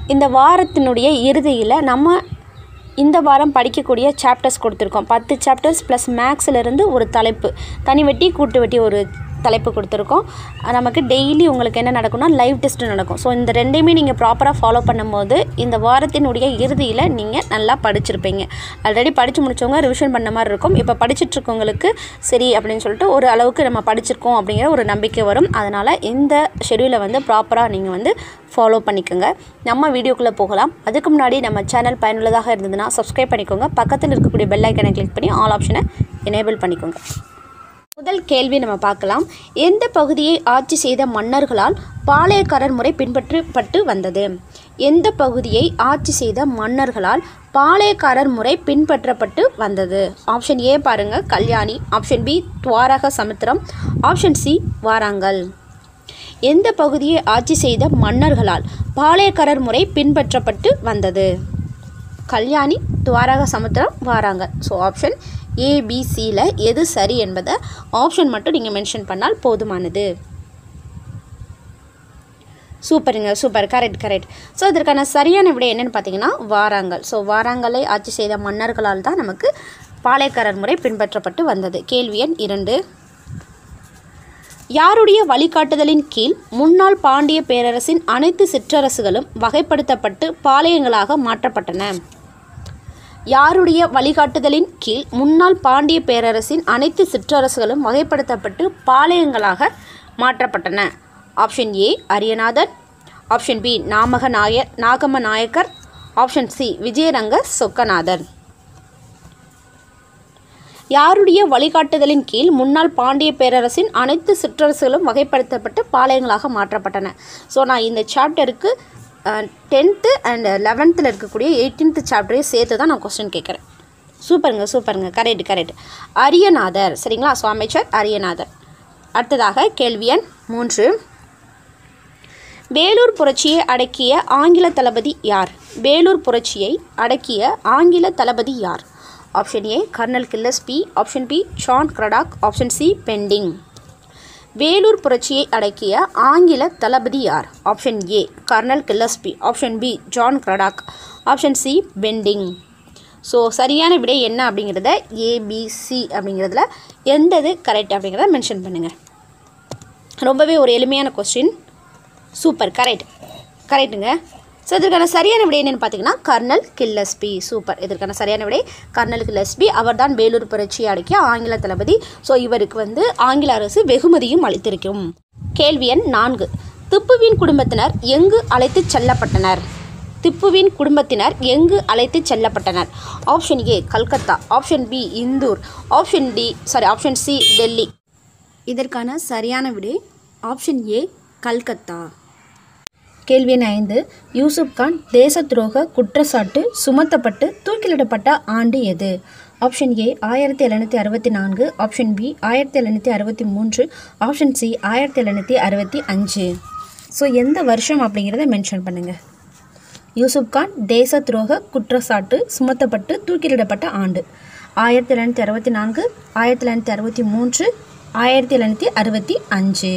இந்த வாரத்தினுடைய இறுதியில் நம்ம இந்த வாரம் படிக்கக்கூடிய சாப்டர்ஸ் கொடுத்துருக்கோம் பத்து சாப்டர்ஸ் ப்ளஸ் மேக்ஸிலிருந்து ஒரு தலைப்பு தனி வெட்டி கூட்டு வெட்டி ஒரு தலைப்பு கொடுத்துருக்கோம் அஹ் நமக்கு டெய்லி உங்களுக்கு என்ன நடக்கும்னா லைவ் டெஸ்ட் நடக்கும் ஸோ இந்த ரெண்டையுமே நீங்கள் ப்ராப்பராக ஃபாலோ பண்ணும்போது இந்த வாரத்தினுடைய இறுதியில் நீங்கள் நல்லா படிச்சிருப்பீங்க ஆல்ரெடி படித்து முடிச்சவங்க ரிவிஷன் பண்ண மாதிரி இருக்கும் இப்போ படிச்சிட்ருக்கவங்களுக்கு சரி அப்படின்னு சொல்லிட்டு ஒரு அளவுக்கு நம்ம படிச்சிருக்கோம் அப்படிங்கிற ஒரு நம்பிக்கை வரும் அதனால் இந்த ஷெடியூலை வந்து ப்ராப்பராக நீங்கள் வந்து ஃபாலோ பண்ணிக்கோங்க நம்ம வீடியோக்குள்ளே போகலாம் அதுக்கு முன்னாடி நம்ம சேனல் பயனுள்ளதாக இருந்ததுன்னா சப்ஸ்கிரைப் பண்ணிக்கோங்க பக்கத்தில் இருக்கக்கூடிய பெல் ஐக்கனை கிளிக் பண்ணி ஆல் ஆப்ஷனை எனேபிள் பண்ணிக்கோங்க முதல் கேள்வி நம்ம பார்க்கலாம் எந்த பகுதியை ஆட்சி செய்த மன்னர்களால் பாளையக்காரர் முறை பின்பற்றப்பட்டு வந்தது எந்த பகுதியை ஆட்சி செய்த மன்னர்களால் பாளையக்காரர் முறை பின்பற்றப்பட்டு வந்தது ஆப்ஷன் ஏ பாருங்க கல்யாணி ஆப்ஷன் பி துவாரக சமுத்திரம் ஆப்ஷன் சி வாராங்கல் எந்த பகுதியை ஆட்சி செய்த மன்னர்களால் பாளையக்காரர் முறை பின்பற்றப்பட்டு வந்தது கல்யாணி துவாரக சமுத்திரம் வாராங்க ஸோ ஆப்ஷன் ஏபிசியில் எது சரி என்பதை ஆப்ஷன் மட்டும் நீங்கள் மென்ஷன் பண்ணால் போதுமானது சூப்பருங்க சூப்பர் கரெக்ட் கரெக்ட் ஸோ இதற்கான சரியான விடை என்னன்னு பார்த்தீங்கன்னா வாராங்கல் ஸோ வாராங்கலை ஆட்சி செய்த மன்னர்களால் தான் நமக்கு பாளையக்காரர் முறை பின்பற்றப்பட்டு வந்தது கேள்வி எண் இரண்டு யாருடைய வழிகாட்டுதலின் கீழ் முன்னாள் பாண்டிய பேரரசின் அனைத்து சிற்றரசுகளும் வகைப்படுத்தப்பட்டு பாளையங்களாக மாற்றப்பட்டன யாருடைய வழிகாட்டுதலின் கீழ் முன்னாள் பாண்டிய பேரரசின் அனைத்து சிற்றரசுகளும் வகைப்படுத்தப்பட்டு பாளையங்களாக மாற்றப்பட்டன option A Ariyanathan option B நாமக நாய நாகம நாயக்கர் ஆப்ஷன் சி விஜயரங்க சொக்கநாதர் யாருடைய வழிகாட்டுதலின் கீழ் முன்னாள் பாண்டிய பேரரசின் அனைத்து சிற்றரசுகளும் வகைப்படுத்தப்பட்டு பாளையங்களாக மாற்றப்பட்டன ஸோ நான் இந்த சாப்டருக்கு டென்த்து அண்ட் லெவன்த்தில் இருக்கக்கூடிய எயிட்டீன்த்து சாப்டரையும் சேர்த்து தான் நான் கொஸ்டின் கேட்குறேன் சூப்பருங்க சூப்பருங்க கரெக்ட் கரெக்ட் அரியநாதர் சரிங்களா ஸோ அமைச்சர் அரியநாதர் அடுத்ததாக கேள்வி எண் மூன்று வேலூர் புரட்சியை அடக்கிய ஆங்கில தளபதி யார் வேலூர் புரட்சியை அடக்கிய ஆங்கில தளபதி யார் option A colonel Gillespie option B John Cradock option C Bentinck Vellore புரட்சியை அடக்கிய ஆங்கில தளபதி யார் option A colonel Gillespie option B John Cradock option C Bentinck so சரியான விடை என்ன அப்படிங்கிறத ஏபிசி அப்படிங்கிறதுல எந்தது கரெக்ட் அப்படிங்கிறத மென்ஷன் பண்ணுங்கள் ரொம்பவே ஒரு எளிமையான கொஸ்டின் சூப்பர் கரெக்ட் கரெக்டுங்க ஸோ இதற்கான சரியான விடை என்னென்னு பார்த்தீங்கன்னா கர்னல் கில்லஸ்பி சூப்பர் இதற்கான சரியான விடை கர்னல் கில்லஸ்பி அவர்தான் வேலூர் புரட்சி அடக்கிய ஆங்கில தளபதி ஸோ இவருக்கு வந்து ஆங்கில அரசு வெகுமதியும் அளித்திருக்கும் கேள்வி எண் நான்கு திப்புவின் குடும்பத்தினர் எங்கு அழைத்துச் செல்லப்பட்டனர் திப்புவின் குடும்பத்தினர் எங்கு அழைத்துச் செல்லப்பட்டனர் option A Calcutta option B Indore option D sorry option C Delhi இதற்கான சரியான விடை ஆப்ஷன் ஏ கல்கத்தா கேள்வி எண் ஐந்து யூசுப் கான் தேச துரோக குற்றச்சாட்டு சுமத்தப்பட்டு தூக்கிலிடப்பட்ட ஆண்டு எது ஆப்ஷன் ஏ ஆயிரத்தி எழுநூற்றி அறுபத்தி நான்கு ஆப்ஷன் பி ஆயிரத்தி எழுநூற்றி அறுபத்தி மூன்று ஆப்ஷன் சி ஆயிரத்தி எழுநூற்றி அறுபத்தி அஞ்சு ஸோ எந்த வருஷம் அப்படிங்கிறத மென்ஷன் பண்ணுங்கள் யூசுப் கான் தேச துரோக குற்றச்சாட்டு சுமத்தப்பட்டு தூக்கிலிடப்பட்ட ஆண்டு ஆயிரத்தி எழுநூற்றி அறுபத்தி நான்கு ஆயிரத்தி எழுநூற்றி அறுபத்தி மூன்று ஆயிரத்தி எழுநூற்றி அறுபத்தி அஞ்சு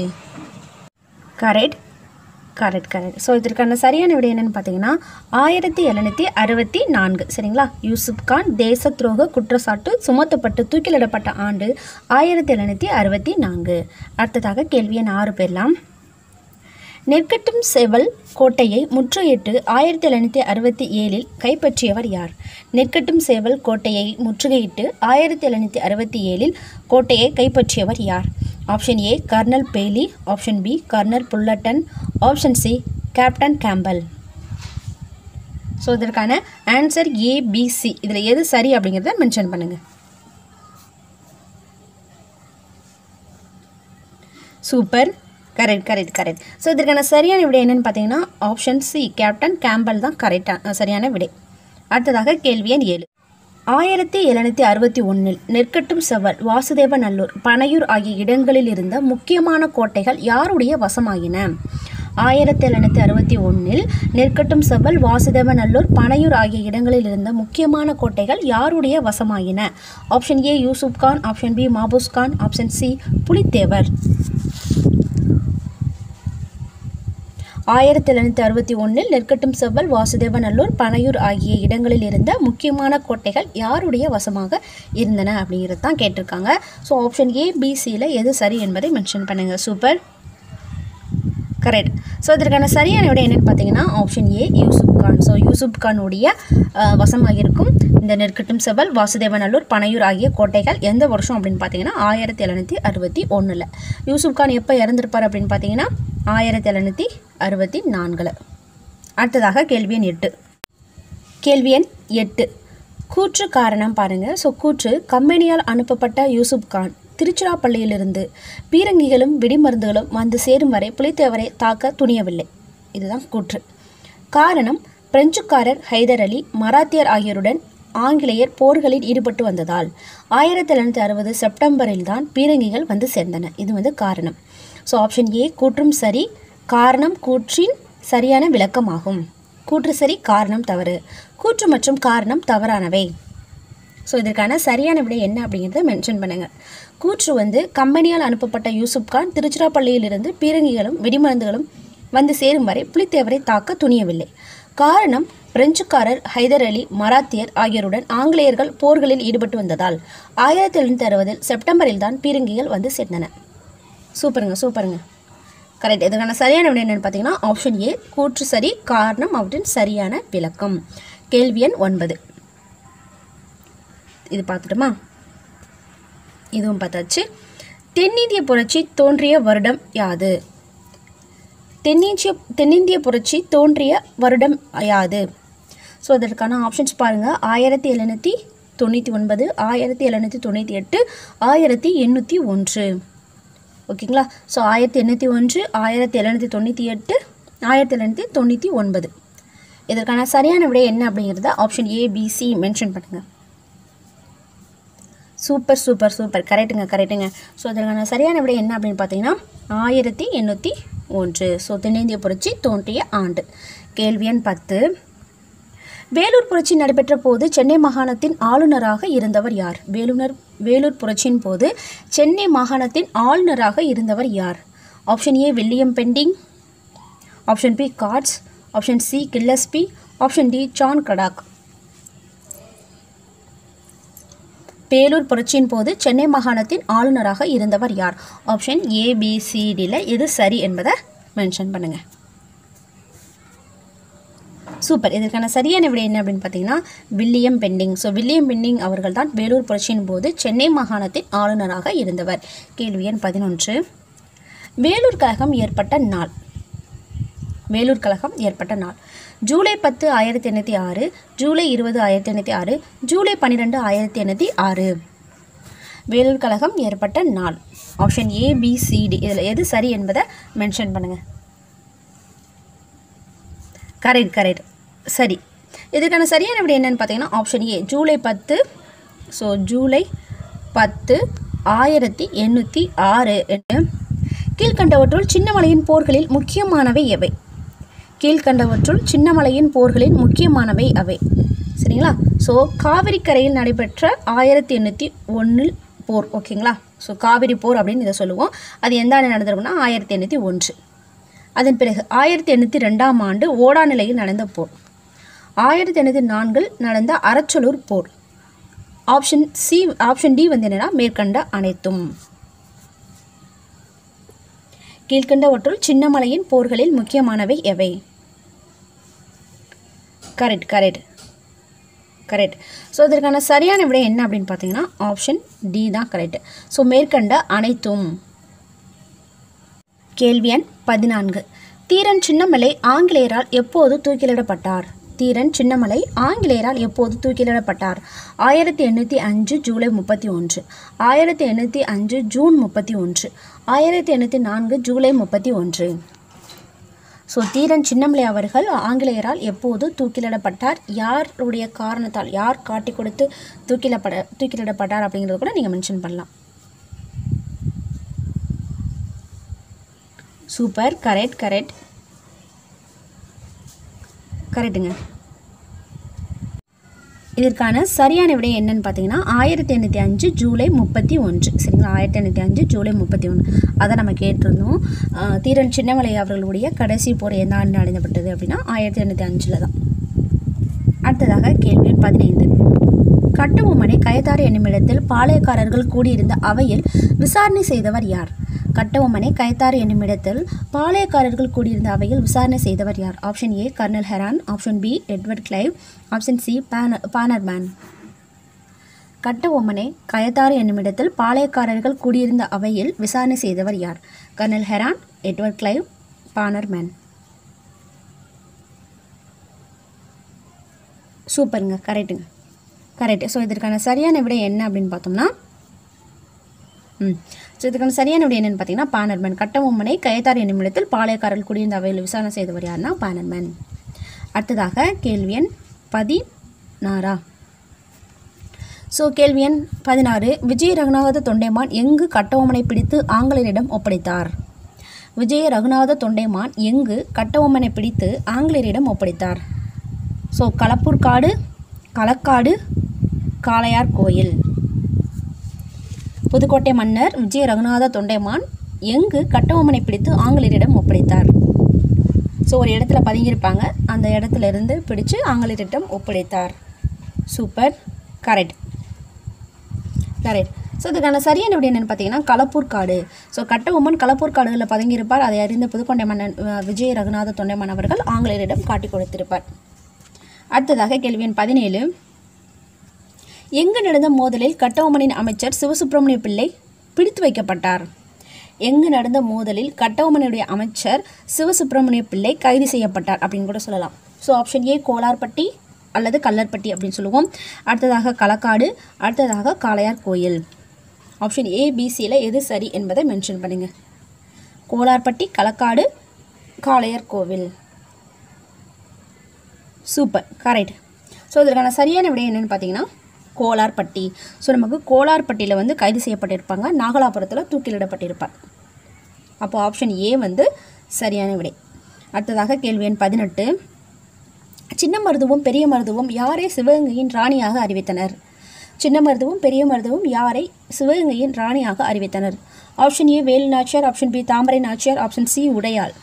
கரெக்ட் கரெக்ட் கரெக்ட் ஸோ இதற்கான சரியான விடை என்னன்னு பார்த்தீங்கன்னா ஆயிரத்தி எழுநூற்றி அறுபத்தி நான்கு சரிங்களா யூசுப் கான் தேச துரோக குற்றச்சாட்டு சுமத்தப்பட்டு தூக்கிலிடப்பட்ட ஆண்டு ஆயிரத்தி எழுநூற்றி அறுபத்தி நான்கு அடுத்ததாக கேள்வி எண் ஆறு பேர்லாம் நெற்கட்டும் செவல் கோட்டையை முற்றுகையிட்டு ஆயிரத்தி எழுநூற்றி அறுபத்தி ஏழில் கைப்பற்றியவர் யார் நெற்கட்டும் சேவல் கோட்டையை முற்றுகையிட்டு ஆயிரத்தி எழுநூற்றி அறுபத்தி ஏழில் கோட்டையை கைப்பற்றியவர் யார் option A colonel Bailey option B colonel Fullarton option C captain Campbell so இதற்கான ஆன்சர் ஏபிசி இதில் எது சரி அப்படிங்கிறத மென்ஷன் பண்ணுங்கள் super correct correct correct so இதற்கான சரியான விடை என்னன்னு பார்த்தீங்கன்னா ஆப்ஷன் சி கேப்டன் கேம்பல் தான் கரெக்டான சரியான விடை அடுத்ததாக கேள்வி எண் ஏழு ஆயிரத்தி எழுநூற்றி அறுபத்தி ஒன்றில் நெற்கட்டும் செவல் வாசுதேவநல்லூர் பனையூர் ஆகிய இடங்களில் இருந்த முக்கியமான கோட்டைகள் யாருடைய வசமாகின ஆயிரத்தி எழுநூற்றி அறுபத்தி ஒன்றில் நெற்கட்டும் செவல் வாசுதேவநல்லூர் பனையூர் ஆகிய இடங்களில் இருந்த முக்கியமான கோட்டைகள் யாருடைய வசமாகின option A Yusuf Khan option B Mahfuz Khan option C Pulithevar ஆயிரத்தி எழுநூற்றி அறுபத்தி ஒன்றில் நெற்கட்டும் செவ்வல் வாசுதேவநல்லூர் பனையூர் ஆகிய இடங்களில் இருந்த முக்கியமான கோட்டைகள் யாருடைய வசமாக இருந்தன அப்படிங்கிறது தான் கேட்டிருக்காங்க ஸோ ஆப்ஷன் ஏ பிசியில் எது சரி என்பதை மென்ஷன் பண்ணுங்கள் சூப்பர் கரெக்ட் ஸோ இதற்கான சரியான விட என்னென்னு பார்த்தீங்கன்னா option A Yusuf Khan so Yusuf கானுடைய அஹ், வசமாக இருக்கும் இந்த நெற்கட்டும் செவல் வாசுதேவநல்லூர் பனையூர் ஆகிய கோட்டைகள் எந்த வருஷம் அப்படின்னு பார்த்தீங்கன்னா ஆயிரத்தி எழுநூற்றி அறுபத்தி ஒன்றில் யூசுப் கான் எப்போ இறந்திருப்பார் அப்படின்னு பார்த்தீங்கன்னா ஆயிரத்தி எழுநூற்றி அறுபத்தி நான்கில் அடுத்ததாக கேள்வி எண் எட்டு கேள்வி எண் எட்டு கூற்று காரணம் பாருங்கள் ஸோ கூற்று கம்பெனியால் அனுப்பப்பட்ட யூசுப் கான் திருச்சிராப்பள்ளியிலிருந்து பீரங்கிகளும் வெடிமருந்துகளும் வந்து சேரும் வரை புலித்தேவரை தாக்க துணியவில்லை இதுதான் கூற்று காரணம் பிரெஞ்சுக்காரர் ஹைதர் அலி மராத்தியர் ஆகியோருடன் ஆங்கிலேயர் போர்களில் ஈடுபட்டு வந்ததால் ஆயிரத்தி எழுநூற்றி அறுபது செப்டம்பரில் தான் பீரங்கிகள் வந்து சேர்ந்தன இது வந்து காரணம் ஸோ ஆப்ஷன் ஏ கூற்றும் சரி காரணம் கூற்றின் சரியான விளக்கமாகும் கூற்று சரி காரணம் தவறு கூற்று மற்றும் காரணம் தவறானவை ஸோ இதற்கான சரியான விடை என்ன அப்படிங்கிறத மென்ஷன் பண்ணுங்க கூற்று வந்து கம்பெனியால் அனுப்பப்பட்ட யூசுப் கான் திருச்சிராப்பள்ளியிலிருந்து பீரங்கிகளும் வெடிமருந்துகளும் வந்து சேரும் வரை புலித்தேவரை தாக்க துணியவில்லை காரணம் பிரெஞ்சுக்காரர் ஹைதர் அலி மராத்தியர் ஆகியோருடன் ஆங்கிலேயர்கள் போர்களில் ஈடுபட்டு வந்ததால் ஆயிரத்தி எழுநூற்றி அறுபதில் செப்டம்பரில் தான் பீரங்கிகள் வந்து சேர்ந்தன சூப்பருங்க சூப்பருங்க கரெக்ட் இதுக்கான சரியான விடை என்னென்னு பார்த்தீங்கன்னா ஆப்ஷன் ஏ கூற்று சரி காரணம் அவற்றின் சரியான விளக்கம் கேள்வி எண் ஒன்பது இது பார்த்துட்டுமா இதுவும் பார்த்தாச்சு தென்னிந்திய புரட்சி தோன்றிய வருடம் யாது தென்னிந்திய தென்னிந்திய புரட்சி தோன்றிய வருடம் யாது ஸோ அதற்கான ஆப்ஷன்ஸ் பாருங்கள் ஆயிரத்தி எழுநூற்றி தொண்ணூற்றி ஒன்பது ஆயிரத்தி எழுநூற்றி தொண்ணூற்றி எட்டு ஆயிரத்தி எண்ணூற்றி ஒன்று ஓகேங்களா ஸோ ஆயிரத்தி எண்ணூற்றி ஒன்று ஆயிரத்தி எழுநூற்றி தொண்ணூற்றி எட்டு ஆயிரத்தி எழுநூற்றி தொண்ணூற்றி ஒன்பது இதற்கான சரியான விடை என்ன அப்படிங்கிறத ஆப்ஷன் ஏபிசி மென்ஷன் பண்ணுங்கள் சூப்பர் சூப்பர் சூப்பர் கரெக்டுங்க கரெக்டுங்க ஸோ அதற்கான சரியான விடை என்ன அப்படின்னு பார்த்தீங்கன்னா ஆயிரத்தி எண்ணூற்றி ஒன்று ஸோ தென்னிந்திய புரட்சி தோன்றிய ஆண்டு கேள்வி எண் பத்து வேலூர் புரட்சி நடைபெற்ற போது சென்னை மாகாணத்தின் ஆளுநராக இருந்தவர் யார் வேலுனர் வேலூர் புரட்சியின் போது சென்னை மாகாணத்தின் ஆளுநராக இருந்தவர் யார் option A William Bentinck option B கார்ட்ஸ் option C Gillespie option D John Cradock Vellore புரட்சியின் போது சென்னை மாகாணத்தின் ஆளுநராக இருந்தவர் யார் ஆப்ஷன் ஏபிசிடியில் எது சரி என்பதை மென்ஷன் பண்ணுங்க சூப்பர் இதற்கான சரியான விடை என்ன அப்படின்னு பார்த்தீங்கன்னா William Bentinck so William Bentinck அவர்கள் தான் வேலூர் புரட்சியின் போது சென்னை மாகாணத்தின் ஆளுநராக இருந்தவர் கேள்வி எண் பதினொன்று வேலூர் கழகம் ஏற்பட்ட நாள் வேலூர் கழகம் ஏற்பட்ட நாள் ஜூலை பத்து ஆயிரத்தி எண்ணூற்றி ஆறு ஜூலை இருபது ஆயிரத்தி எண்ணூற்றி ஆறு ஜூலை பன்னிரெண்டு ஆயிரத்தி எண்ணூற்றி ஆறு வேலூர் கழகம் ஏற்பட்ட நாள் ஆப்ஷன் ஏபிசிடி இதில் எது சரி என்பதை மென்ஷன் பண்ணுங்கள் கரெக்ட் கரெக்ட் சரி இதுக்கான சரியான விடை என்னன்னு பார்த்தீங்கன்னா ஆப்ஷன் ஏ ஜூலை பத்து ஸோ ஜூலை பத்து ஆயிரத்தி எண்ணூற்றி ஆறு என்று கீழ்கண்டவற்றுள் சின்னமலையின் போர்களில் முக்கியமானவை எவை கீழ்கண்டவற்றுள் சின்னமலையின் போர்களின் முக்கியமானவை அவை சரிங்களா ஸோ காவிரி கரையில் நடைபெற்ற ஆயிரத்தி எண்ணூற்றி ஒன்றில் போர் ஓகேங்களா ஸோ காவிரி போர் அப்படின்னு இதை சொல்லுவோம் அது எந்த ஆண்டு நடந்திருக்குன்னா ஆயிரத்தி எண்ணூற்றி ஒன்று அதன் பிறகு ஆயிரத்தி எண்ணூற்றி ரெண்டாம் ஆண்டு ஓடாநிலையில் நடந்த போர் ஆயிரத்தி எண்ணூற்றி நான்கில் நடந்த அரச்சலூர் போர் ஆப்ஷன் சி ஆப்ஷன் டி வந்து என்னன்னா மேற்கண்ட அனைத்தும் கீழ்கண்டவற்றுள் சின்னமலையின் போர்களில் முக்கியமானவை எவை கரெக்ட் கரெக்ட் கரெக்ட் ஸோ இதற்கான சரியான விடை என்ன அப்படின்னு பார்த்தீங்கன்னா ஆப்ஷன் டி தான் கரெக்ட் ஸோ மேற்கண்ட அனைத்தும் கேள்வி எண் பதினான்கு தீரன் சின்னமலை ஆங்கிலேயரால் எப்போது தூக்கிலிடப்பட்டார் தீரன் சின்னமலை ஆங்கிலேயரால் எப்போது தூக்கிலிடப்பட்டார் ஆயிரத்தி எண்ணூற்றி அஞ்சு ஜூலை முப்பத்தி ஒன்று ஆயிரத்தி எண்ணூற்றி அஞ்சு ஜூன் முப்பத்தி ஒன்று ஆயிரத்தி எண்ணூற்றி நான்கு ஜூலை முப்பத்தி ஒன்று ஸோ தீரன் சின்னமலை அவர்கள் ஆங்கிலேயரால் எப்போது தூக்கிலிடப்பட்டார் யாருடைய காரணத்தால் யார் காட்டி கொடுத்து தூக்கிலப்பட தூக்கிலிடப்பட்டார் அப்படிங்கிறத கூட நீங்கள் மென்ஷன் பண்ணலாம் சூப்பர் கரெக்ட் கரெக்ட் கரெக்டுங்க இதற்கான சரியான விடை என்னன்னு பார்த்தீங்கன்னா ஆயிரத்தி எண்ணூற்றி அஞ்சு ஜூலை முப்பத்தி ஒன்று சரிங்களா ஆயிரத்தி எண்ணூற்றி அஞ்சு ஜூலை முப்பத்தி ஒன்று அதை நம்ம கேட்டிருந்தோம் ஆஹ் தீரன் சின்னமலை அவர்களுடைய கடைசி போர் எந்த ஆண்டு நடத்தப்பட்டது அப்படின்னா ஆயிரத்தி எண்ணூற்றி அஞ்சில் தான் அடுத்ததாக கேள்வி எண் பதினைந்து கட்டபொம்மனை கயத்தாறு என்னும் இடத்தில் பாளையக்காரர்கள் கூடியிருந்த அவையில் விசாரணை செய்தவர் யார் கட்டபொம்மனை கயத்தாறு என்னும் இடத்தில் பாளையக்காரர்கள் கூடியிருந்த அவையில் விசாரணை செய்தவர் யார் option A colonel Heron option B Edward Clive option C Banner Bannerman கட்டபொம்மனை கயத்தாறு என்னும் இடத்தில் பாளையக்காரர்கள் கூடியிருந்த அவையில் விசாரணை செய்தவர் யார் colonel Heron Edward Clive Bannerman சூப்பருங்க கரெக்டுங்க கரெக்ட் ஸோ இதற்கான சரியான விடை என்ன அப்படின்னு பார்த்தோம்னா ம் ஸோ இதுக்கான சரியான விடை என்னன்னு பார்த்தீங்கன்னா பானர்மேன் கட்டபொம்மனை கயத்தார் என்னும் இடத்தில் பாளையக்காரர்கள் குடியிருந்த அவையில் விசாரணை செய்தவர் யாருன்னா பானர்மேன் அடுத்ததாக கேள்வி எண் பதினாறா ஸோ கேள்வி எண் பதினாறு விஜய ரகுநாத தொண்டைமான் எங்கு கட்டபொம்மனை பிடித்து ஆங்கிலேயரிடம் ஒப்படைத்தார் விஜய ரகுநாத தொண்டைமான் எங்கு கட்டபொம்மனை பிடித்து ஆங்கிலேயரிடம் ஒப்படைத்தார் ஸோ களப்பூர் காடு களக்காடு காளையார் கோயில் புதுக்கோட்டை மன்னர் விஜய ரகுநாத தொண்டைமான் எங்கு கட்டபொம்மனை பிடித்து ஆங்கிலேயரிடம் ஒப்படைத்தார் ஸோ ஒரு இடத்துல பதுங்கியிருப்பாங்க அந்த இடத்துல இருந்து பிடிச்சு ஆங்கிலேயரிடம் ஒப்படைத்தார் சூப்பர் கரெக்ட் கரெக்ட் ஸோ இதுக்கான சரியான விடை என்னென்னு பார்த்தீங்கன்னா களப்பூர் காடு ஸோ கட்டபொம்மன் களப்பூர் காடுகளில் பதுங்கியிருப்பார் அதை அறிந்த புதுக்கோட்டை மன்னன் அஹ், விஜய ரகுநாத தொண்டைமான் அவர்கள் ஆங்கிலேயரிடம் காட்டிக் கொடுத்திருப்பார் அடுத்ததாக கேள்வி எண் பதினேழு எங்கு நடந்த மோதலில் கட்டபொம்மனின் அமைச்சர் சிவசுப்பிரமணிய பிள்ளை பிடித்து வைக்கப்பட்டார் எங்கு நடந்த மோதலில் கட்டபொம்மனுடைய அமைச்சர் சிவசுப்பிரமணிய பிள்ளை கைது செய்யப்பட்டார் அப்படின்னு கூட சொல்லலாம் ஸோ ஆப்ஷன் ஏ கோலார்பட்டி அல்லது கல்லர்பட்டி அப்படின்னு சொல்லுவோம் அடுத்ததாக களக்காடு அடுத்ததாக காளையார் கோயில் ஆப்ஷன் ஏ பிசியில் எது சரி என்பதை மென்ஷன் பண்ணுங்க கோலார்பட்டி களக்காடு காளையார் கோவில் சூப்பர் கரெக்ட் ஸோ இதற்கான சரியான விடை என்னென்னு பார்த்தீங்கன்னா கோலார்பட்டி ஸோ நமக்கு கோலார்பட்டியில் வந்து கைது செய்யப்பட்டிருப்பாங்க நாகலாபுரத்தில் தூக்கிலிடப்பட்டிருப்பார் அப்போ ஆப்ஷன் ஏ வந்து சரியான விடை அடுத்ததாக கேள்வி எண் பதினெட்டு சின்ன மருதுவும் பெரிய மருதுவும் யாரை சிவகங்கையின் ராணியாக அறிவித்தனர் சின்ன மருதுவும் பெரிய மருதுவும் யாரை சிவகங்கையின் ராணியாக அறிவித்தனர் option A Velu Nachiyar option B Thamarai Nachiyar option C Udaiyal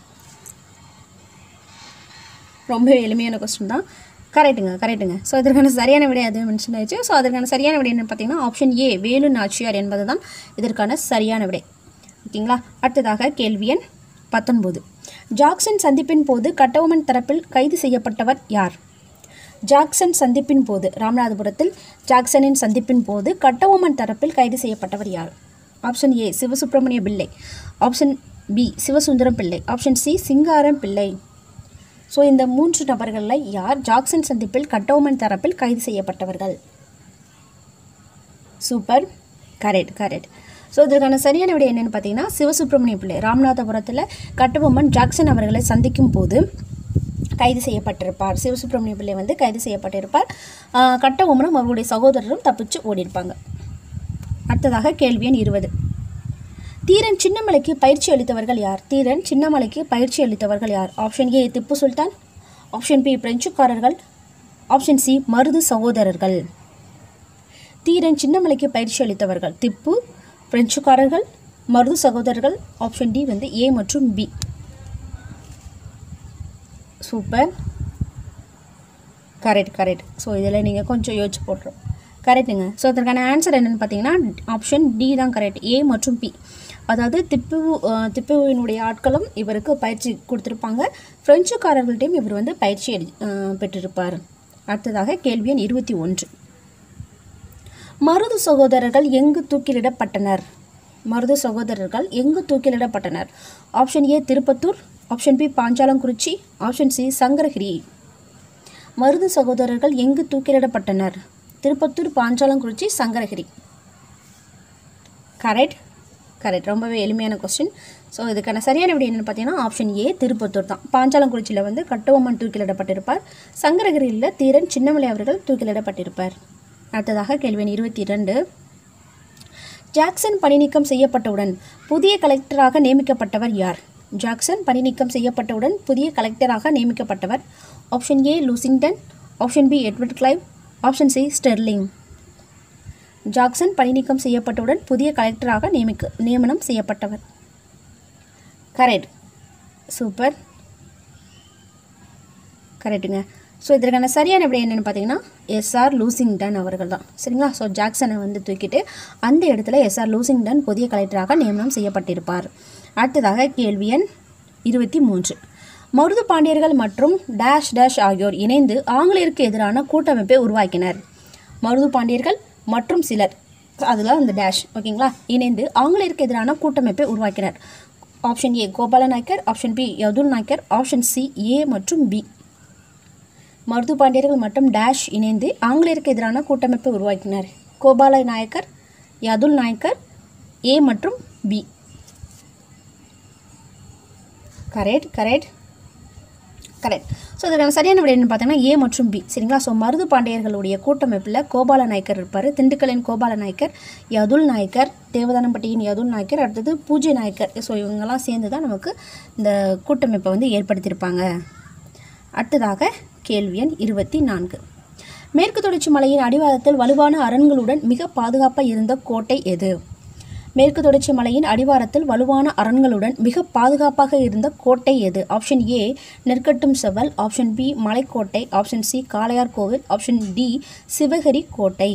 ரொம்ப எளிமையான கொஸ்டின் தான் கரெக்ட்டுங்க கரெக்ட்டுங்க ஸோ இதற்கான சரியான விடை அது மென்ஷன் ஆயிடுச்சு ஸோ அதற்கான சரியான விடை என்னன்னு பார்த்தீங்கன்னா ஆப்ஷன் ஏ வேலு நாச்சியார் என்பது தான் இதற்கான சரியான விடை ஓகேங்களா அடுத்ததாக கேள்வி எண் பத்தொன்பது ஜாக்சன் சந்திப்பின் போது கட்டபொம்மன் தரப்பில் கைது செய்யப்பட்டவர் யார் ஜாக்சன் சந்திப்பின் போது ராமநாதபுரத்தில் ஜாக்சனின் சந்திப்பின் போது கட்டபொம்மன் தரப்பில் கைது செய்யப்பட்டவர் யார் ஆப்ஷன் ஏ சிவசுப்பிரமணிய பிள்ளை ஆப்ஷன் பி சிவசுந்தரம் பிள்ளை ஆப்ஷன் சி சிங்காரம் பிள்ளை ஸோ இந்த மூன்று நபர்களில் யார் ஜாக்சன் சந்திப்பில் கட்டோமன் தரப்பில் கைது செய்யப்பட்டவர்கள் சூப்பர் கரெக்ட் கரெக்ட் ஸோ இதற்கான சரியான விடை என்னென்னு பார்த்தீங்கன்னா சிவசுப்பிரமணிய பிள்ளை ராமநாதபுரத்தில் கட்டபொம்மன் ஜாக்சன் அவர்களை சந்திக்கும் போது கைது செய்யப்பட்டிருப்பார் சிவசுப்பிரமணிய பிள்ளை வந்து கைது செய்யப்பட்டிருப்பார் ஆஹ் கட்டபொம்மனும் அவருடைய சகோதரரும் தப்பிச்சு ஓடியிருப்பாங்க அடுத்ததாக கேள்வி எண் இருபது தீரன் சின்னமலைக்கு பயிற்சி அளித்தவர்கள் யார் தீரன் சின்னமலைக்கு பயிற்சி அளித்தவர்கள் யார் option A Tipu Sultan option B பிரெஞ்சுக்காரர்கள் ஆப்ஷன் சி மருது சகோதரர்கள் தீரன் சின்னமலைக்கு பயிற்சி அளித்தவர்கள் திப்பு பிரெஞ்சுக்காரர்கள் மருது சகோதரர்கள் ஆப்ஷன் டி வந்து ஏ மற்றும் B super correct correct so இதில் நீங்கள் கொஞ்சம் யோசிச்சு போட்டுரும் கரெக்டுங்க ஸோ அதற்கான ஆன்சர் என்னென்னு பார்த்தீங்கன்னா ஆப்ஷன் டி தான் கரெக்ட் ஏ மற்றும் பி அதாவது திப்பு அஹ், திப்புவினுடைய ஆட்களும் இவருக்கு பயிற்சி கொடுத்துருப்பாங்க பிரெஞ்சுக்காரர்கள்ட்டையும் இவர் வந்து பயிற்சி அடி அஹ், பெற்றிருப்பார் அடுத்ததாக கேள்வி எண் இருபத்தி ஒன்று மருது சகோதரர்கள் எங்கு தூக்கிலிடப்பட்டனர் மருது சகோதரர்கள் எங்கு தூக்கிலிடப்பட்டனர் option A Tiruppattur option B Panchalankurichi option C Sankaragiri Maruthu சகோதரர்கள் எங்கு தூக்கிலிடப்பட்டனர் திருப்பத்தூர் பாஞ்சாலங்குறிச்சி சங்கரகிரி கரெக்ட் கரெக்ட் ரொம்பவே எளிமையான கொஸ்டின் ஸோ இதுக்கான சரியான விடை என்னென்னு பார்த்தீங்கன்னா ஆப்ஷன் ஏ திருப்பத்தூர் தான் பாஞ்சாலங்குறிச்சியில் வந்து கட்டுவம்மன் தூக்கிலிடப்பட்டிருப்பார் சங்கரகிரியில் தீரன் சின்னமலை அவர்கள் தூக்கிலிடப்பட்டிருப்பார் அடுத்ததாக கேள்வி எண் இருபத்தி இரண்டு ஜாக்சன் பணிநீக்கம் செய்யப்பட்டவுடன் புதிய கலெக்டராக நியமிக்கப்பட்டவர் யார் ஜாக்சன் பணிநீக்கம் செய்யப்பட்டவுடன் புதிய கலெக்டராக நியமிக்கப்பட்டவர் option A Lushington option B Edward Clive option C Sterling Jackson பணிநீக்கம் செய்யப்பட்டவுடன் புதிய கலெக்டராக நியமிக்க நியமனம் செய்யப்பட்டவர் கரெக்ட் சூப்பர் கரெக்டுங்க ஸோ இதற்கான சரியான விடை என்னென்னு பார்த்தீங்கன்னா எஸ்ஆர் லூசிங்டன் அவர்கள் தான் சரிங்களா ஸோ ஜாக்சனை வந்து தூக்கிட்டு அந்த இடத்துல எஸ்ஆர் லூசிங்டன் புதிய கலெக்டராக நியமனம் செய்யப்பட்டிருப்பார் அடுத்ததாக கேள்வி எண் இருபத்தி மூன்று மருது பாண்டியர்கள் மற்றும் டேஷ் டேஷ் ஆகியோர் இணைந்து ஆங்கிலேயருக்கு எதிரான கூட்டமைப்பை உருவாக்கினர் மருது பாண்டியர்கள் மற்றும் சிலர் அதில் அந்த டேஷ் ஓகேங்களா இணைந்து ஆங்கிலேயருக்கு எதிரான கூட்டமைப்பை உருவாக்கினர் option A Gopala Nayakkar option B Yadhul Nayakkar option C A மற்றும் பி மருது பாண்டியர்கள் மற்றும் டேஷ் இணைந்து ஆங்கிலேயருக்கு எதிரான கூட்டமைப்பை உருவாக்கினர் கோபால நாயக்கர் யதுல் நாயக்கர் ஏ மற்றும் B correct correct correct so இதற்கான சரியான விடை என்னன்னு பார்த்தீங்கன்னா ஏ மற்றும் பி சரிங்களா ஸோ மருது பாண்டியர்களுடைய கூட்டமைப்பில் கோபால நாயக்கர் இருப்பார் திண்டுக்கலின் கோபால நாயக்கர் யதுல் நாயக்கர் தேவதானப்பட்டியின் யதுல் நாயக்கர் அடுத்தது பூஜை நாயக்கர் ஸோ இவங்கெல்லாம் சேர்ந்து தான் நமக்கு இந்த கூட்டமைப்பை வந்து ஏற்படுத்தியிருப்பாங்க அடுத்ததாக கேள்வி எண் இருபத்தி நான்கு மேற்கு தொடர்ச்சி மலையின் அடிவாரத்தில் வலுவான அரண்களுடன் மிக பாதுகாப்பாக இருந்த கோட்டை எது மேற்கு தொடர்ச்சி மலையின் அடிவாரத்தில் வலுவான அரண்களுடன் மிக பாதுகாப்பாக இருந்த கோட்டை எது option A Nerkattum Seval option B Malaikottai option C Kalaiyar Kovil option D Sivagiri கோட்டை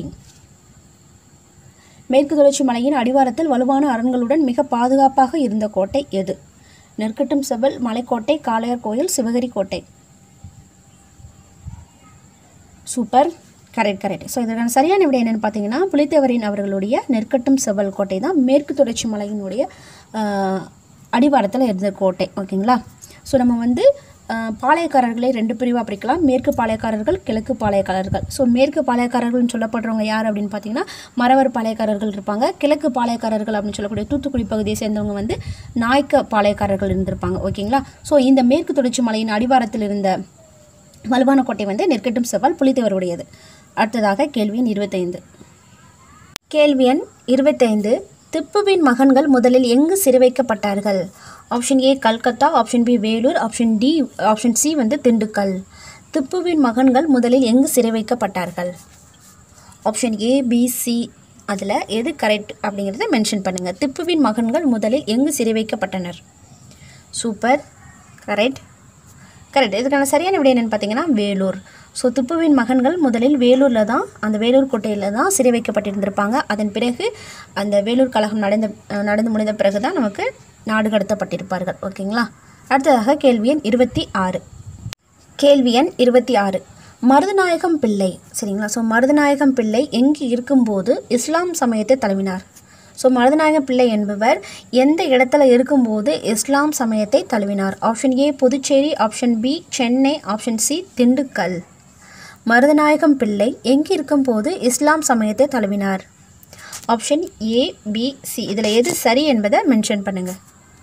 மேற்கு தொடர்ச்சி மலையின் அடிவாரத்தில் வலுவான அரண்களுடன் மிக பாதுகாப்பாக இருந்த கோட்டை எது நெற்கட்டும் செவல் மலைக்கோட்டை காளையார் கோயில் சிவகிரி கோட்டை சூப்பர் கரெக்ட் கரெக்ட் ஸோ இதற்கான சரியான விடை என்னென்னு பார்த்தீங்கன்னா புலித்தேவரின் அவர்களுடைய நெற்கட்டும் செவல் கோட்டை தான் மேற்கு தொடர்ச்சி மலையினுடைய ஆஹ், அடிவாரத்தில் இருந்த கோட்டை ஓகேங்களா ஸோ நம்ம வந்து ஆஹ், பாளையக்காரர்களை ரெண்டு பிரிவாக பிரிக்கலாம் மேற்கு பாளையக்காரர்கள் கிழக்கு பாளையக்காரர்கள் ஸோ மேற்கு பாளையக்காரர்கள்னு சொல்லப்படுறவங்க யார் அப்படின்னு பார்த்தீங்கன்னா மறவர் பாளையக்காரர்கள் இருப்பாங்க கிழக்கு பாளையக்காரர்கள் அப்படின்னு சொல்லக்கூடிய தூத்துக்குடி பகுதியை சேர்ந்தவங்க வந்து நாய்க்க பாளையக்காரர்கள் இருந்திருப்பாங்க ஓகேங்களா ஸோ இந்த மேற்கு தொடர்ச்சி மலையின் அடிவாரத்தில் இருந்த வலுவான கோட்டை வந்து நெற்கட்டும் செவ்வால் புலித்தேவருடையது அடுத்ததாக கேள்வி எண் இருபத்தைந்து கேள்வி எண் இருபத்தைந்து திப்புவின் மகன்கள் முதலில் எங்கு சிறை வைக்கப்பட்டார்கள் option A Calcutta option B Vellore option D option C வந்து திண்டுக்கல் திப்புவின் மகன்கள் முதலில் எங்கு சிறை வைக்கப்பட்டார்கள் ஆப்ஷன் ஏ பி சி அதில் எது கரெக்ட் அப்படிங்கிறத மென்ஷன் பண்ணுங்கள் திப்புவின் மகன்கள் முதலில் எங்கு சிறை வைக்கப்பட்டனர் சூப்பர் கரெக்ட் கரெக்ட் இதுக்கான சரியான விடை என்னென்னு பார்த்தீங்கன்னா வேலூர் ஸோ திப்புவின் மகன்கள் முதலில் வேலூரில் தான் அந்த வேலூர் கோட்டையில் தான் சிறை வைக்கப்பட்டிருந்திருப்பாங்க அதன் பிறகு அந்த வேலூர் கழகம் நடந்த அஹ், நடந்து முடிந்த பிறகு தான் நமக்கு நாடு கடத்தப்பட்டிருப்பார்கள் ஓகேங்களா அடுத்ததாக கேள்வி எண் இருபத்தி ஆறு கேள்வி எண் இருபத்தி ஆறு மருதநாயகம் பிள்ளை சரிங்களா ஸோ மருதநாயகம் பிள்ளை எங்கு இருக்கும்போது இஸ்லாம் சமயத்தை தழுவினார் ஸோ மருதநாயகம் பிள்ளை என்பவர் எந்த இடத்துல இருக்கும்போது இஸ்லாம் சமயத்தை தழுவினார் option A Puducherry option B Chennai option C Dindigul Marudhanayagam Pillai எங்கு இருக்கும்போது இஸ்லாம் சமயத்தை தழுவினார் ஆப்ஷன் ஏ பி சி இதில் எது சரி என்பதை மென்ஷன் பண்ணுங்கள்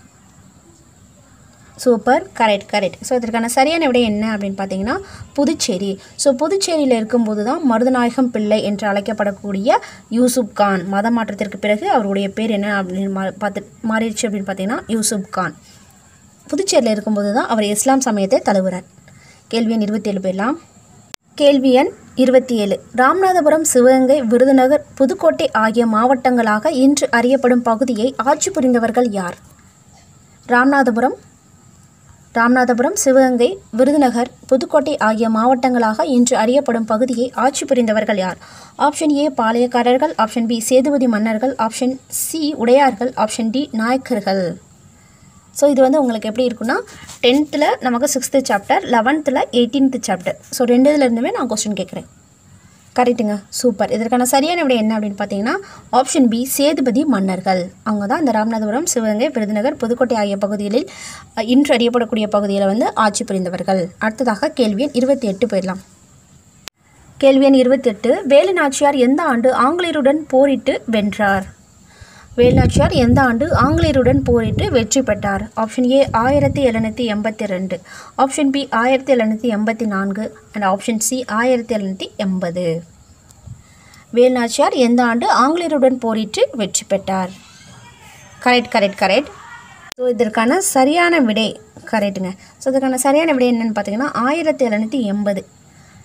சூப்பர் கரெக்ட் கரெக்ட் ஸோ இதற்கான சரியான விடை என்ன அப்படின்னு பார்த்தீங்கன்னா புதுச்சேரி ஸோ புதுச்சேரியில் இருக்கும்போது தான் மருதநாயகம் பிள்ளை என்று அழைக்கப்படக்கூடிய யூசுப் கான் மத மாற்றத்திற்கு பிறகு அவருடைய பேர் என்ன அப்படின்னு மா- பார்த்து மாறிடுச்சு அப்படின்னு பார்த்தீங்கன்னா யூசுப் கான் புதுச்சேரியில் இருக்கும்போது தான் அவர் இஸ்லாம் சமயத்தை தழுவுறார் கேள்வி எண் இருபத்தேழு போயிடலாம் கேள்வி எண் இருபத்தி ஏழு ராமநாதபுரம் சிவகங்கை விருதுநகர் புதுக்கோட்டை ஆகிய மாவட்டங்களாக இன்று அறியப்படும் பகுதியை ஆட்சி புரிந்தவர்கள் யார் ராமநாதபுரம் ராமநாதபுரம் சிவகங்கை விருதுநகர் புதுக்கோட்டை ஆகிய மாவட்டங்களாக இன்று அறியப்படும் பகுதியை ஆட்சி புரிந்தவர்கள் யார் ஆப்ஷன் ஏ பாளையக்காரர்கள் ஆப்ஷன் பி சேதுபதி மன்னர்கள் ஆப்ஷன் சி உடையார்கள் ஆப்ஷன் டி நாயக்கர்கள் ஸோ இது வந்து உங்களுக்கு எப்படி இருக்குன்னா டென்த்தில் நமக்கு சிக்ஸ்த்து சாப்டர் லெவன்த்தில் எயிட்டீன்த்து சாப்டர் ஸோ ரெண்டு இதுல இருந்துமே நான் கொஸ்டின் கேட்குறேன் கரெக்ட்டுங்க சூப்பர் இதற்கான சரியான விடை என்ன அப்படின்னு பார்த்தீங்கன்னா ஆப்ஷன் பி சேதுபதி மன்னர்கள் அவங்க தான் இந்த ராமநாதபுரம் சிவகங்கை விருதுநகர் புதுக்கோட்டை ஆகிய பகுதிகளில் அஹ், இன்று அறியப்படக்கூடிய பகுதியில் வந்து ஆட்சி புரிந்தவர்கள் அடுத்ததாக கேள்வி எண் இருபத்தி எட்டு போயிடலாம் கேள்வி எண் இருபத்தெட்டு வேலு நாச்சியார் எந்த ஆண்டு ஆங்கிலேயருடன் போரிட்டு வென்றார் வேலு நாச்சியார் எந்த ஆண்டு ஆங்கிலேயருடன் போரிட்டு வெற்றி பெற்றார் ஆப்ஷன் ஏ ஆயிரத்தி எழுநூற்றி எண்பத்தி ரெண்டு ஆப்ஷன் பி ஆயிரத்தி எழுநூற்றி எண்பத்தி நான்கு அண்ட் ஆப்ஷன் சி ஆயிரத்தி எழுநூற்றி எண்பது வேலு நாச்சியார் எந்த ஆண்டு ஆங்கிலேயருடன் போரிட்டு வெற்றி பெற்றார் கரெக்ட் கரெக்ட் கரெக்ட் ஸோ இதற்கான சரியான விடை கரெக்டுங்க ஸோ இதற்கான சரியான விடை என்னன்னு பார்த்தீங்கன்னா ஆயிரத்தி எழுநூற்றி எண்பது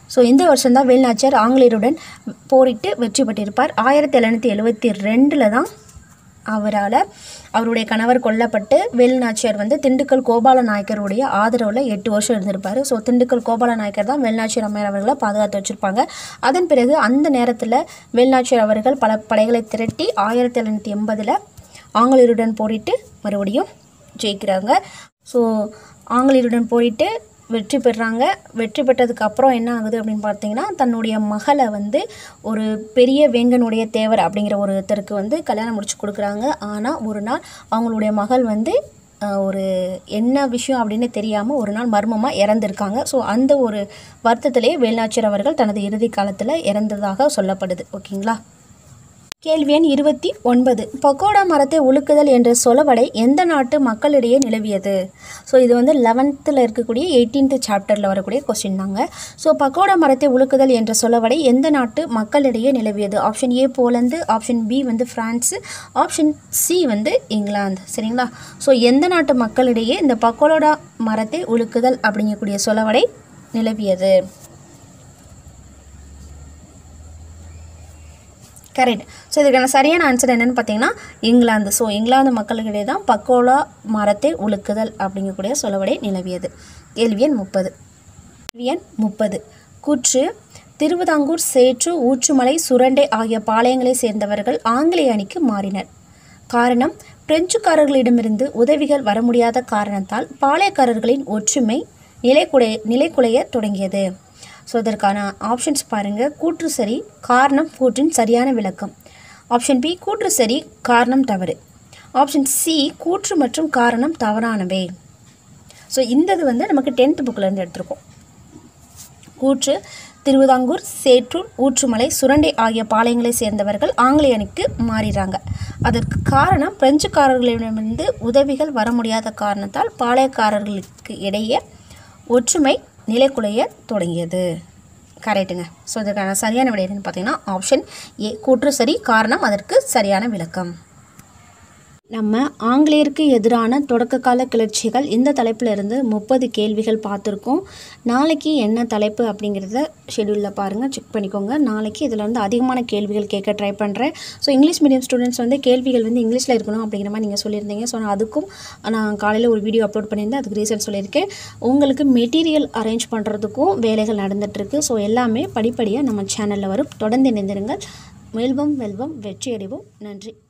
ஸோ இந்த வருஷம்தான் வேல்நாச்சியார் ஆங்கிலேயருடன் போரிட்டு வெற்றி பெற்றிருப்பார் ஆயிரத்தி எழுநூற்றி எழுபத்தி ரெண்டில் தான் அவரால் அவருடைய கணவர் கொல்லப்பட்டு வேலுநாச்சியார் வந்து திண்டுக்கல் கோபால நாயக்கருடைய ஆதரவில் எட்டு வருஷம் இருந்திருப்பார் ஸோ திண்டுக்கல் கோபால நாயக்கர் தான் வேலுநாச்சியார் அம்மையார் அவர்களை பாதுகாத்து வச்சுருப்பாங்க அதன் பிறகு அந்த நேரத்தில் வேலுநாச்சியார் அவர்கள் பல படைகளை திரட்டி ஆயிரத்தி எழுநூற்றி எண்பதில் ஆங்கிலேயருடன் போரிட்டு மறுபடியும் ஜெயிக்கிறாங்க ஸோ ஆங்கிலேயருடன் போரிட்டு வெற்றி பெறுறாங்க வெற்றி பெற்றதுக்கு அப்புறம் என்ன ஆகுது அப்படின்னு பார்த்தீங்கன்னா தன்னுடைய மகளை வந்து ஒரு பெரிய வேங்கனுடைய தேவர் அப்படிங்கிற ஒருத்தருக்கு வந்து கல்யாணம் முடிச்சு கொடுக்குறாங்க ஆனால் ஒரு நாள் அவங்களுடைய மகள் வந்து அஹ், ஒரு என்ன விஷயம் அப்படின்னு தெரியாமல் ஒரு நாள் மர்மமாக இறந்துருக்காங்க ஸோ அந்த ஒரு வருத்தத்திலேயே வேலுநாச்சியார் அவர்கள் தனது இறுதி காலத்தில் இறந்ததாக சொல்லப்படுது ஓகேங்களா கேள்வி எண் இருபத்தி ஒன்பது பக்கோடா மரத்தை உலுக்குதல் என்ற சொலவடை எந்த நாட்டு மக்களிடையே நிலவியது ஸோ இது வந்து லெவன்த்தில் இருக்கக்கூடிய எயிட்டீன்த் சாப்டரில் வரக்கூடிய கொஸ்டின் தாங்க ஸோ பக்கோடா மரத்தை உலுக்குதல் என்ற சொலவடை எந்த நாட்டு மக்களிடையே நிலவியது option A Poland option B வந்து ஃப்ரான்ஸு ஆப்ஷன் சி வந்து இங்கிலாந்து சரிங்களா ஸோ எந்த நாட்டு மக்களிடையே இந்த பக்கோடா மரத்தை உலுக்குதல் அப்படிங்கக்கூடிய சொலவடை நிலவியது கரெக்ட் ஸோ இதுக்கான சரியான ஆன்சர் என்னன்னு பார்த்தீங்கன்னா இங்கிலாந்து ஸோ இங்கிலாந்து மக்களுக்கிடையே தான் பக்கோலா மரத்தை உலுக்குதல் அப்படிங்கக்கூடிய சொலவடை நிலவியது கேள்வி எண் முப்பது கேள்வி எண் முப்பது கூற்று திருவிதாங்கூர் சேற்று ஊற்றுமலை சுரண்டை ஆகிய பாளையங்களை சேர்ந்தவர்கள் ஆங்கிலேய அணிக்கு மாறினர் காரணம் பிரெஞ்சுக்காரர்களிடமிருந்து உதவிகள் வர முடியாத காரணத்தால் பாளையக்காரர்களின் ஒற்றுமை நிலைக்குலைய நிலைக்குலைய தொடங்கியது ஸோ இதற்கான ஆப்ஷன்ஸ் பாருங்கள் கூற்று சரி காரணம் கூற்றின் சரியான விளக்கம் ஆப்ஷன் பி கூற்று சரி காரணம் தவறு ஆப்ஷன் சி கூற்று மற்றும் காரணம் தவறானவை ஸோ இந்த இது வந்து நமக்கு டென்த் புக்கிலேருந்து எடுத்திருக்கோம் கூற்று திருவிதாங்கூர் சேற்றூர் ஊற்றுமலை சுரண்டை ஆகிய பாளையங்களை சேர்ந்தவர்கள் ஆங்கிலேய அணிக்கு மாறிறாங்க அதற்கு காரணம் பிரெஞ்சுக்காரர்களிடமிருந்து உதவிகள் வர முடியாத காரணத்தால் பாளையக்காரர்களுக்கு இடையே ஒற்றுமை நிலைக்குலைய தொடங்கியது கரெக்டுங்க ஸோ இதற்கான சரியான விடை என்னன்னு பார்த்தீங்கன்னா ஆப்ஷன் ஏ கூற்று சரி காரணம் அதற்கு சரியான விளக்கம் நம்ம ஆங்கிலேயருக்கு எதிரான தொடக்க கால கிளர்ச்சிகள் இந்த தலைப்பில் இருந்து முப்பது கேள்விகள் பார்த்துருக்கோம் நாளைக்கு என்ன தலைப்பு அப்படிங்கிறத ஷெடியூலில் பாருங்கள் செக் பண்ணிக்கோங்க நாளைக்கு இதில் வந்து அதிகமான கேள்விகள் கேட்க ட்ரை பண்ணுறேன் ஸோ இங்கிலீஷ் மீடியம் ஸ்டூடெண்ட்ஸ் வந்து கேள்விகள் வந்து இங்கிலீஷில் இருக்கணும் அப்படிங்கிற மாதிரி நீங்கள் சொல்லியிருந்தீங்க ஸோ நான் அதுக்கும் நான் காலையில் ஒரு வீடியோ அப்லோட் பண்ணியிருந்தேன் அதுக்கு ரீசன் சொல்லியிருக்கேன் உங்களுக்கு மெட்டீரியல் அரேஞ்ச் பண்ணுறதுக்கும் வேலைகள் நடந்துகிட்ருக்கு ஸோ எல்லாமே படிப்படியாக நம்ம சேனலில் வரும் தொடர்ந்து இணைந்திருங்கள் வெல்வம் வெல்வம் வெற்றி அடைவோம் நன்றி